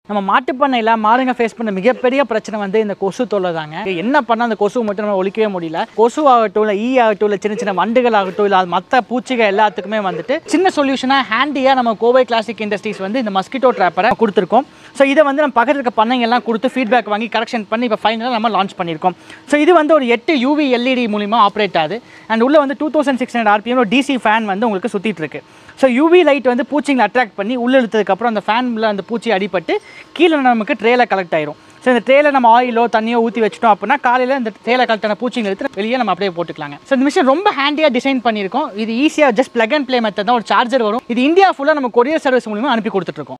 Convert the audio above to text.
நம்ம மாட்டுப்பண்ணையில் மாடுங்க ஃபேஸ் பண்ண மிகப்பெரிய பிரச்சனை வந்து இந்த கொசு தொல்லை தாங்க என்ன பண்ணால் அந்த கொசு மட்டும் நம்ம ஒழிக்கவே முடியல கொசு ஆகட்டும் இல்லை ஈ ஆகட்டும் இல்லை சின்ன சின்ன வண்டுகள் ஆகட்டும் இல்லை மற்ற பூச்சிகள் எல்லாத்துக்குமே வந்துட்டு சின்ன சொல்யூஷனாக ஹேண்டியாக நம்ம கோவை கிளாசிக் இண்டஸ்ட்ரீஸ் வந்து இந்த மஸ்கிட்டோ ட்ராப்பரை கொடுத்துருக்கோம் ஸோ இதை வந்து நம்ம பக்கத்தில் இருக்க பண்ணைங்கெல்லாம் கொடுத்து ஃபீட்பேக் வாங்கி கரெக்ஷன் பண்ணி இப்போ ஃபைனலாக நம்ம லான்ச் பண்ணியிருக்கோம் ஸோ இது வந்து ஒரு எட்டு யூவி எல்இடி மூலிமா ஆப்ரேட் ஆகுது அண்ட் உள்ள வந்து two thousand six hundred RPM DC fan வந்து உங்களுக்கு சுற்றிட்டு இருக்கு ஸோ யூவி லைட் வந்து பூச்சிங்களை அட்ராக்ட் பண்ணி உள்ள இழுத்ததுக்கப்புறம் அந்த ஃபேனில் அந்த பூச்சி அடிபட்டு கீழே நமக்கு ட்ரேல கலெக்ட் ஆயிரும் ஸோ இந்த ட்ரேல நம்ம ஆயிலோ தண்ணியோ ஊற்றி வச்சிட்டோம் அப்படின்னா காலையில் இந்த ட்ரேல கலெக்டான பூச்சிங்களை எடுத்து வெளியே நம்ம அப்படியே போட்டுக்கலாங்க ஸோ இந்த மிஷின் ரொம்ப ஹேண்டியாக டிசைன் பண்ணியிருக்கோம் இது ஈஸியாக just plug and play method தான் ஒரு சார்ஜர் வரும் இது இந்தியா ஃபுல்லாக நம்ம கொரியர் சர்வீஸ் மூலிமா அனுப்பி கொடுத்துட்ருக்கோம்